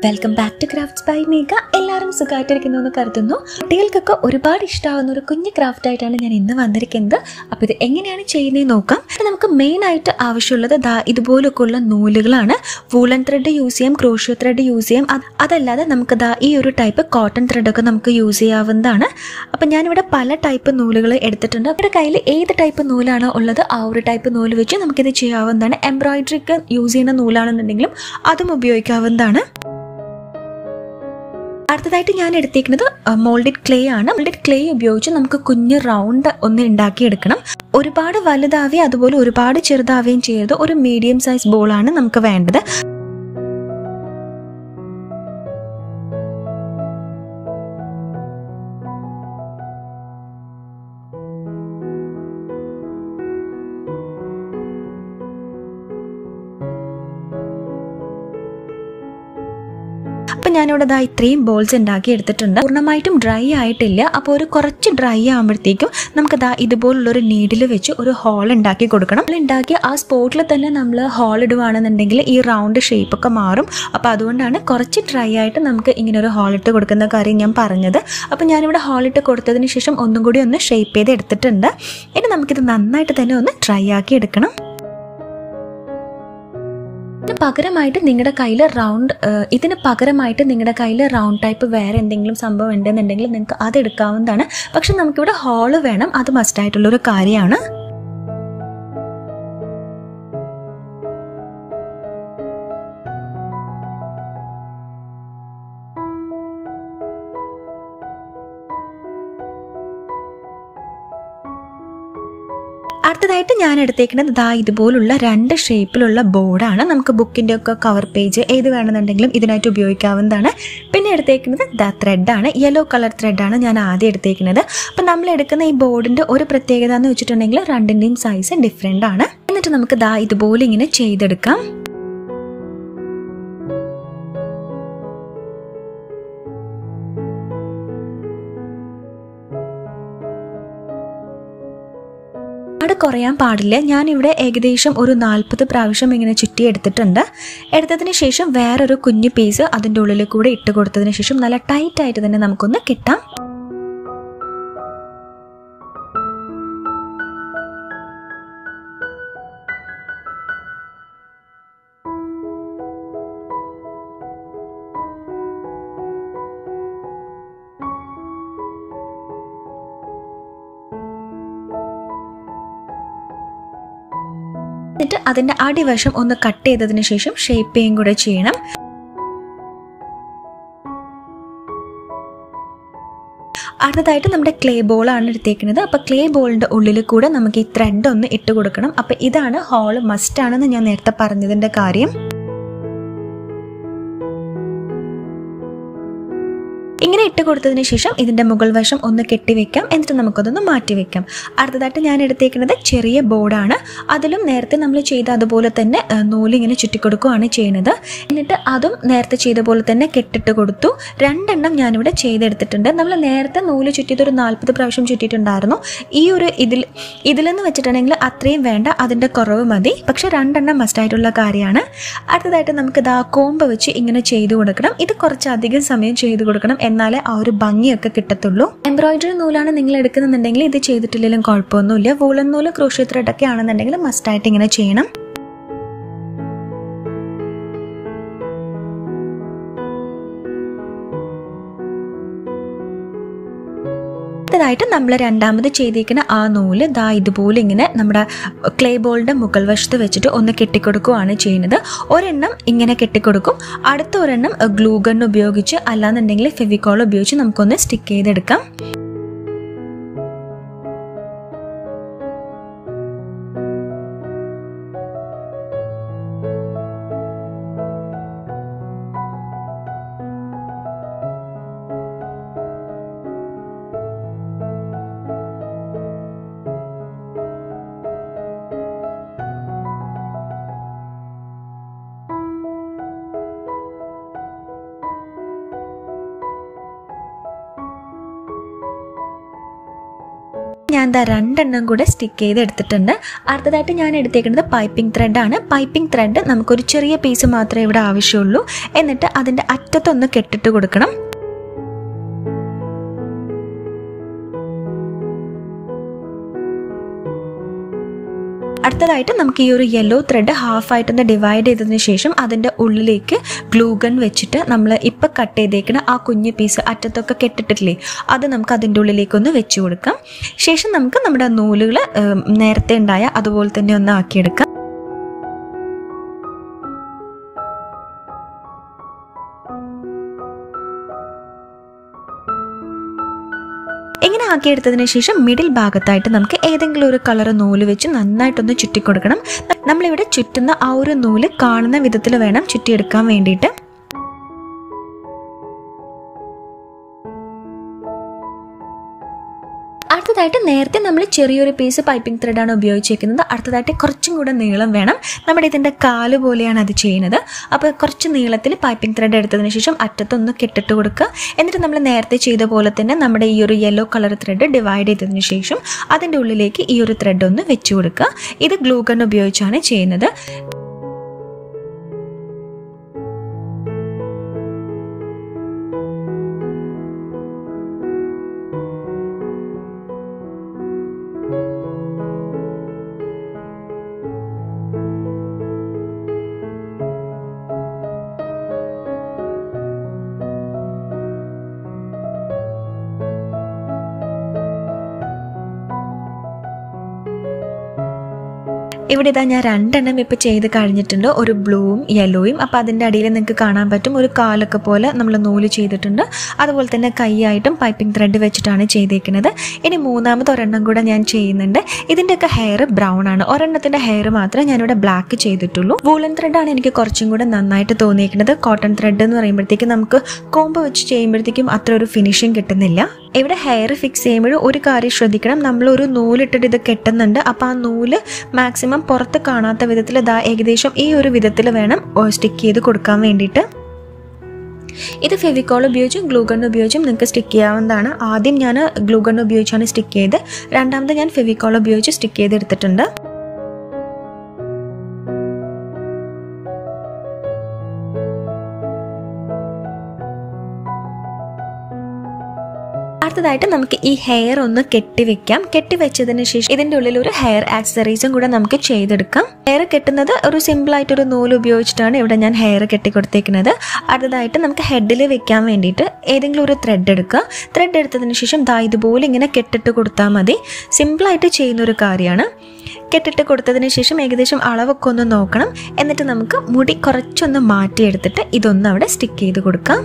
welcome back to crafts by Megha എല്ലാവരും സുഖമായിട്ടിരിക്കുന്നു എന്ന് കരുതുന്നു കുട്ടികൾക്കൊക്കെ ഒരുപാട് ഇഷ്ടമാവുന്ന ഒരു കുഞ്ഞു ക്രാഫ്റ്റ് ആയിട്ടാണ് ഞാൻ ഇന്ന് വന്നിരിക്കുന്നത് അപ്പോൾ ഇത് എങ്ങനെയാണ് ചെയ്യുന്നത് നോക്കാം അപ്പോൾ നമുക്ക് മെയിൻ ആയിട്ട് ആവശ്യമുള്ളത് ദാ ഇതുപോലൊക്കെ ഉള്ള നൂലുകളാണ് വൂളൻ ത്രെഡ് യൂസ് ചെയ്യാം ക്രോഷ്യോ ത്രെഡ് യൂസ് ചെയ്യാം അത് അതല്ലാതെ നമുക്ക് ദാ ഈ ഒരു ടൈപ്പ് കോട്ടൺ ത്രെഡൊക്കെ നമുക്ക് യൂസ് ചെയ്യാവുന്നതാണ് അപ്പം ഞാനിവിടെ പല ടൈപ്പ് നൂലുകൾ എടുത്തിട്ടുണ്ട് അവരുടെ കയ്യിൽ ഏത് ടൈപ്പ് നൂലാണോ ഉള്ളത് ആ ഒരു ടൈപ്പ് നൂല് വെച്ച് നമുക്കിത് ചെയ്യാവുന്നതാണ് എംബ്രോയിഡറിക്ക് യൂസ് ചെയ്യുന്ന നൂലാണെന്നുണ്ടെങ്കിലും അതും ഉപയോഗിക്കാവുന്നതാണ് അടുത്തതായിട്ട് ഞാൻ എടുത്തേക്കുന്നത് മോൾഡഡ് ക്ലേ ആണ് മോൾഡഡ് ക്ലേ ഉപയോഗിച്ച് നമുക്ക് കുഞ്ഞ് റൗണ്ട് ഒന്ന് ഉണ്ടാക്കിയെടുക്കണം ഒരുപാട് വലുതാവുകയും അതുപോലെ ഒരുപാട് ചെറുതാവുകയും ചെയ്ത് ഒരു മീഡിയം സൈസ് ബോളാണ് നമുക്ക് വേണ്ടത് അപ്പം ഞാനിവിടെ ദാ ഇത്രയും ബോൾസ് ഉണ്ടാക്കി എടുത്തിട്ടുണ്ട് പൂർണ്ണമായിട്ടും ഡ്രൈ ആയിട്ടില്ല അപ്പോൾ ഒരു കുറച്ച് ഡ്രൈ ആകുമ്പോഴത്തേക്കും നമുക്ക് ദാ ഇതുപോലുള്ളൊരു നീഡിൽ വെച്ച് ഒരു ഹോൾ ഉണ്ടാക്കി കൊടുക്കണം ഉണ്ടാക്കി ആ സ്പോട്ടിൽ തന്നെ നമ്മൾ ഹോൾ ഇടുവാണെന്നുണ്ടെങ്കിൽ ഈ റൗണ്ട് ഷേപ്പ് ഒക്കെ മാറും അപ്പോൾ അതുകൊണ്ടാണ് കുറച്ച് ഡ്രൈ ആയിട്ട് നമുക്ക് ഇങ്ങനെ ഒരു ഹോൾ ഇട്ട് കൊടുക്കുന്ന കാര്യം ഞാൻ പറഞ്ഞത് അപ്പോൾ ഞാനിവിടെ ഹോൾ ഇട്ട് കൊടുത്തതിന് ശേഷം ഒന്നും കൂടി ഒന്ന് ഷേപ്പ് ചെയ്ത് എടുത്തിട്ടുണ്ട് ഇനി നമുക്കിത് നന്നായിട്ട് തന്നെ ഒന്ന് ഡ്രൈ ആക്കി എടുക്കണം ഇതിന് പകരമായിട്ട് നിങ്ങളുടെ കയ്യിൽ റൗണ്ട് ഇതിന് പകരമായിട്ട് നിങ്ങളുടെ കയ്യിൽ റൗണ്ട് ടൈപ്പ് വേറെ എന്തെങ്കിലും സംഭവം ഉണ്ടെന്നുണ്ടെങ്കിൽ നിങ്ങൾക്ക് അത് എടുക്കാവുന്നതാണ് പക്ഷെ നമുക്കിവിടെ ഹോള് വേണം അത് മസ്റ്റായിട്ടുള്ളൊരു കാര്യമാണ് അടുത്തതായിട്ട് ഞാൻ എടുത്തേക്കുന്നത് ദാ ഇതുപോലുള്ള രണ്ട് ഷേപ്പിലുള്ള ബോർഡാണ് നമുക്ക് ബുക്കിൻ്റെ ഒക്കെ കവർ പേജ് ഏത് വേണമെന്നുണ്ടെങ്കിലും ഇതിനായിട്ട് ഉപയോഗിക്കാവുന്നതാണ് പിന്നെ എടുത്തേക്കുന്നത് ദ ത്രെഡാണ് യെല്ലോ കളർ ത്രെഡാണ് ഞാൻ ആദ്യം എടുത്തേക്കുന്നത് അപ്പം നമ്മൾ എടുക്കുന്ന ഈ ബോർഡിൻ്റെ ഒരു പ്രത്യേകത എന്ന് വെച്ചിട്ടുണ്ടെങ്കിൽ രണ്ടിൻ്റെയും സൈസ് ഡിഫറെൻ്റ് ആണ് എന്നിട്ട് നമുക്ക് ദാ ഇതുപോലെ ഇങ്ങനെ ചെയ്തെടുക്കാം ഒരുപാട് കുറയാൻ പാടില്ല ഞാനിവിടെ ഏകദേശം ഒരു നാൽപ്പത് പ്രാവശ്യം ഇങ്ങനെ ചുറ്റി എടുത്തിട്ടുണ്ട് എടുത്തതിന് ശേഷം വേറൊരു കുഞ്ഞു പീസ് അതിൻ്റെ ഉള്ളിൽ കൂടെ ഇട്ട് കൊടുത്തതിന് ശേഷം നല്ല ടൈറ്റ് ആയിട്ട് തന്നെ നമുക്കൊന്ന് കിട്ടാം എന്നിട്ട് അതിൻ്റെ അടിവശം ഒന്ന് കട്ട് ചെയ്തതിന് ശേഷം ഷേപ്പ് ചെയ്യും കൂടെ ചെയ്യണം അടുത്തതായിട്ട് നമ്മുടെ ക്ലേ ബോളാണ് എടുത്തേക്കുന്നത് അപ്പോൾ ക്ലേ ബോളിൻ്റെ ഉള്ളിൽ കൂടെ നമുക്ക് ഈ ത്രെഡ് ഒന്ന് ഇട്ട് കൊടുക്കണം അപ്പോൾ ഇതാണ് ഹോൾ മസ്റ്റ് ആണെന്ന് ഞാൻ നേരത്തെ പറഞ്ഞതിൻ്റെ കാര്യം ഇങ്ങനെ ഇട്ട് കൊടുത്തതിന് ശേഷം ഇതിൻ്റെ മുകൾ വശം ഒന്ന് കെട്ടിവെക്കാം എന്നിട്ട് നമുക്കതൊന്ന് മാറ്റി വെക്കാം അടുത്തതായിട്ട് ഞാൻ എടുത്തേക്കുന്നത് ചെറിയ ബോർഡാണ് അതിലും നേരത്തെ നമ്മൾ ചെയ്ത അതുപോലെ തന്നെ നൂലിങ്ങനെ ചുറ്റിക്കൊടുക്കുകയാണ് ചെയ്യുന്നത് എന്നിട്ട് അതും നേരത്തെ ചെയ്ത പോലെ തന്നെ കെട്ടിട്ട് കൊടുത്തു രണ്ടെണ്ണം ഞാനിവിടെ ചെയ്തെടുത്തിട്ടുണ്ട് നമ്മൾ നേരത്തെ നൂല് ചുറ്റിയത് ഒരു നാൽപ്പത് പ്രാവശ്യം ചുറ്റിയിട്ടുണ്ടായിരുന്നു ഈ ഒരു ഇതിൽ ഇതിലെന്ന് വെച്ചിട്ടുണ്ടെങ്കിൽ അത്രയും വേണ്ട അതിൻ്റെ കുറവ് മതി പക്ഷെ രണ്ടെണ്ണം മസ്റ്റായിട്ടുള്ള കാര്യമാണ് അടുത്തതായിട്ട് നമുക്ക് ഇതാ കോമ്പ് വെച്ച് ഇങ്ങനെ ചെയ്തു കൊടുക്കണം ഇത് കുറച്ചധികം സമയം ചെയ്തു കൊടുക്കണം എന്നാലേ ആ ഒരു ഭംഗിയൊക്കെ കിട്ടത്തുള്ളൂ എംബ്രോയിഡറി നൂലാണ് നിങ്ങൾ എടുക്കുന്നുണ്ടെങ്കിൽ ഇത് ചെയ്തിട്ടില്ലെങ്കിലും കുഴപ്പമൊന്നുമില്ല വൂളൻ നൂല് ക്രോഷ്യ ത്രെഡൊക്കെ ആണെന്നുണ്ടെങ്കിൽ മസ്റ്റായിട്ട് ഇങ്ങനെ ചെയ്യണം അടുത്തതായിട്ട് നമ്മൾ രണ്ടാമത് ചെയ്തിരിക്കുന്ന ആ നൂല് ദാ ഇതുപോലെ ഇങ്ങനെ നമ്മുടെ ക്ലേ ബോളിൻ്റെ മുകൾ വശത്ത് വെച്ചിട്ട് ഒന്ന് കെട്ടിക്കൊടുക്കുകയാണ് ചെയ്യുന്നത് ഒരെണ്ണം ഇങ്ങനെ കെട്ടിക്കൊടുക്കും അടുത്ത ഒരെണ്ണം ഗ്ലൂ ഗൺ ഉപയോഗിച്ച് അല്ലാന്നുണ്ടെങ്കിൽ ഫെവിക്കോൾ ഉപയോഗിച്ച് നമുക്കൊന്ന് സ്റ്റിക്ക് ചെയ്തെടുക്കാം ഞാനിതാ രണ്ടെണ്ണം കൂടെ സ്റ്റിക്ക് ചെയ്ത് എടുത്തിട്ടുണ്ട് അടുത്തതായിട്ട് ഞാൻ എടുത്തേക്കുന്നത് പൈപ്പിംഗ് ത്രെഡാണ് പൈപ്പിംഗ് ത്രെഡ് നമുക്കൊരു ചെറിയ പീസ് മാത്രമേ ഇവിടെ ആവശ്യമുള്ളൂ എന്നിട്ട് അതിൻ്റെ അറ്റത്തൊന്ന് കെട്ടിട്ട് കൊടുക്കണം അടുത്തതായിട്ട് നമുക്ക് ഈ ഒരു യെല്ലോ ത്രെഡ് ഹാഫായിട്ടൊന്ന് ഡിവൈഡ് ചെയ്തതിന് ശേഷം അതിൻ്റെ ഉള്ളിലേക്ക് ഗ്ലൂഗൺ വെച്ചിട്ട് നമ്മൾ ഇപ്പം കട്ട് ചെയ്തേക്കുന്ന ആ കുഞ്ഞു പീസ് അറ്റത്തൊക്കെ കെട്ടിട്ടില്ലേ അത് നമുക്ക് അതിൻ്റെ ഉള്ളിലേക്ക് വെച്ച് കൊടുക്കാം ശേഷം നമുക്ക് നമ്മുടെ നൂലുകൾ നേരത്തെ ഉണ്ടായ അതുപോലെ തന്നെ ഒന്ന് ആക്കിയെടുക്കാം ഇങ്ങനെ ആക്കിയെടുത്തതിന് ശേഷം മിഡിൽ ഭാഗത്തായിട്ട് നമുക്ക് ഏതെങ്കിലും ഒരു കളർ നൂല് വെച്ച് നന്നായിട്ടൊന്ന് ചുറ്റിക്കൊടുക്കണം നമ്മളിവിടെ ചുറ്റുന്ന ആ ഒരു നൂല് കാണുന്ന വിധത്തിൽ വേണം ചുറ്റിയെടുക്കാൻ വേണ്ടിയിട്ട് അടുത്തതായിട്ട് നേരത്തെ നമ്മൾ ചെറിയൊരു പീസ് പൈപ്പിംഗ് ത്രെഡാണ് ഉപയോഗിച്ചിരിക്കുന്നത് അടുത്തതായിട്ട് കുറച്ചും കൂടെ നീളം വേണം നമ്മുടെ ഇതിൻ്റെ കാല് പോലെയാണ് അത് ചെയ്യുന്നത് അപ്പോൾ കുറച്ച് നീളത്തിൽ പൈപ്പിംഗ് ത്രെഡ് എടുത്തതിന് ശേഷം അറ്റത്തൊന്ന് കെട്ടിട്ട് കൊടുക്കുക എന്നിട്ട് നമ്മൾ നേരത്തെ ചെയ്ത പോലെ തന്നെ നമ്മുടെ ഈ ഒരു യെല്ലോ കളർ ത്രെഡ് ഡിവൈഡ് ചെയ്തതിന് ശേഷം അതിൻ്റെ ഉള്ളിലേക്ക് ഈ ഒരു ത്രെഡ് ഒന്ന് വെച്ച് കൊടുക്കുക ഇത് ഗ്ലൂ ഗൺ ഉപയോഗിച്ചാണ് ചെയ്യുന്നത് ഇവിടെ ഇതാ ഞാൻ രണ്ടെണ്ണം ഇപ്പോൾ ചെയ്ത് കഴിഞ്ഞിട്ടുണ്ട് ഒരു ബ്ലൂവും യെല്ലോയും അപ്പോൾ അതിൻ്റെ അടിയിൽ നിങ്ങൾക്ക് കാണാൻ പറ്റും ഒരു കാലൊക്കെ പോലെ നമ്മൾ നൂല് ചെയ്തിട്ടുണ്ട് അതുപോലെ തന്നെ കൈയായിട്ടും പൈപ്പിംഗ് ത്രെഡ് വെച്ചിട്ടാണ് ചെയ്തേക്കുന്നത് ഇനി മൂന്നാമത് ഒരെണ്ണം കൂടെ ഞാൻ ചെയ്യുന്നുണ്ട് ഇതിൻ്റെയൊക്കെ ഹെയർ ബ്രൗൺ ആണ് ഒരെണ്ണത്തിൻ്റെ ഹെയർ മാത്രമേ ഞാനിവിടെ ബ്ലാക്ക് ചെയ്തിട്ടുള്ളൂ വൂളൻ ത്രെഡാണ് എനിക്ക് കുറച്ചും കൂടെ നന്നായിട്ട് തോന്നിയിരിക്കുന്നത് കോട്ടൺ ത്രെഡ് എന്ന് പറയുമ്പോഴത്തേക്കും നമുക്ക് കോമ്പ് വെച്ച് ചെയ്യുമ്പോഴത്തേക്കും അത്ര ഒരു ഫിനിഷിങ് കിട്ടുന്നില്ല ഇവിടെ ഹെയർ ഫിക്സ് ചെയ്യുമ്പോൾ ഒരു കാര്യം ശ്രദ്ധിക്കണം നമ്മൾ ഒരു നൂലിട്ടിട്ട് ഇത് കെട്ടുന്നുണ്ട് അപ്പോൾ ആ നൂല് മാക്സിമം പുറത്ത് കാണാത്ത വിധത്തിൽ ഇതാ ഏകദേശം ഈ ഒരു വിധത്തിൽ വേണം സ്റ്റിക്ക് ചെയ്ത് കൊടുക്കാൻ വേണ്ടിയിട്ട് ഇത് ഫെവിക്കോൾ ഉപയോഗിച്ചും ഗ്ലൂഗൺ ഉപയോഗിച്ചും നിങ്ങൾക്ക് സ്റ്റിക്ക് ചെയ്യാവുന്നതാണ് ആദ്യം ഞാൻ ഗ്ലൂഗൺ ഉപയോഗിച്ചാണ് സ്റ്റിക്ക് ചെയ്ത് രണ്ടാമത് ഞാൻ ഫെവിക്കോൾ ഉപയോഗിച്ച് സ്റ്റിക്ക് ചെയ്തെടുത്തിട്ടുണ്ട് അടുത്തതായിട്ട് നമുക്ക് ഈ ഹെയർ ഒന്ന് കെട്ടിവെക്കാം കെട്ടിവെച്ചതിന് ശേഷം ഇതിൻ്റെ ഉള്ളിൽ ഒരു ഹെയർ ആക്സസറീസും കൂടെ നമുക്ക് ചെയ്തെടുക്കാം ഹെയർ കെട്ടുന്നത് ഒരു സിമ്പിൾ ആയിട്ടൊരു നൂല് ഉപയോഗിച്ചിട്ടാണ് ഇവിടെ ഞാൻ ഹെയർ കെട്ടി കൊടുത്തേക്കുന്നത് അടുത്തതായിട്ട് നമുക്ക് ഹെഡിൽ വെക്കാൻ വേണ്ടിയിട്ട് ഏതെങ്കിലും ഒരു ത്രെഡ് എടുക്കുക ത്രെഡ് എടുത്തതിന് ശേഷം ദാ ഇതുപോലെ ഇങ്ങനെ കെട്ടിട്ട് കൊടുത്താൽ മതി സിമ്പിളായിട്ട് ചെയ്യുന്ന ഒരു കാര്യമാണ് കെട്ടിട്ട് കൊടുത്തതിന് ശേഷം ഏകദേശം അളവൊക്കെ ഒന്ന് നോക്കണം എന്നിട്ട് നമുക്ക് മുടി കുറച്ചൊന്ന് മാറ്റിയെടുത്തിട്ട് ഇതൊന്ന് അവിടെ സ്റ്റിക്ക് ചെയ്ത് കൊടുക്കാം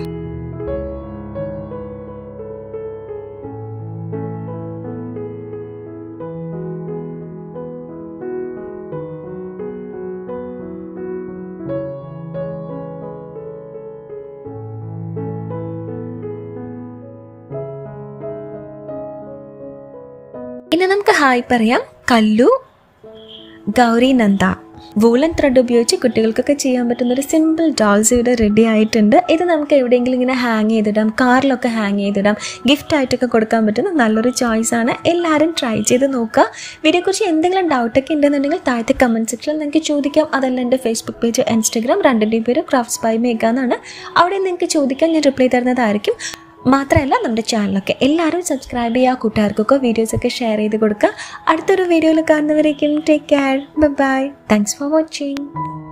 ഇനി നമുക്ക് ഹായ് പറയാം കല്ലു ഗൗരി നന്ദ വൂളൻ ത്രെഡ് ഉപയോഗിച്ച് കുട്ടികൾക്കൊക്കെ ചെയ്യാൻ പറ്റുന്ന ഒരു സിമ്പിൾ ഡോൾസ് ഇവിടെ റെഡി ആയിട്ടുണ്ട് ഇത് നമുക്ക് എവിടെയെങ്കിലും ഇങ്ങനെ ഹാങ് ചെയ്തിടാം കാറിലൊക്കെ ഹാങ് ചെയ്തിടാം ഗിഫ്റ്റ് ആയിട്ടൊക്കെ കൊടുക്കാൻ പറ്റുന്ന നല്ലൊരു ചോയ്സ് ആണ് എല്ലാവരും ട്രൈ ചെയ്ത് നോക്കുക വീഡിയോയെക്കുറിച്ച് എന്തെങ്കിലും ഡൗട്ടൊക്കെ ഉണ്ടെന്നുണ്ടെങ്കിൽ താഴത്തെ കമൻറ്റ് സെക്ഷനിൽ നിങ്ങൾക്ക് ചോദിക്കാം അതല്ല എൻ്റെ ഫേസ്ബുക്ക് പേജ് ഇൻസ്റ്റഗ്രാം രണ്ടിൻ്റെയും പേര് ക്രാഫ്റ്റ്സ് ബൈ മേഘ എന്നാണ് അവിടെ നിങ്ങൾക്ക് ചോദിക്കാൻ ഞാൻ റിപ്ലൈ തരുന്നതായിരിക്കും മാത്രമല്ല നമ്മുടെ ചാനലൊക്കെ എല്ലാവരും സബ്സ്ക്രൈബ് ചെയ്യുക കൂട്ടുകാർക്കൊക്കെ വീഡിയോസൊക്കെ ഷെയർ ചെയ്ത് കൊടുക്കുക അടുത്തൊരു വീഡിയോയിൽ കാണുന്നവരേക്കും take care bye thanks for watching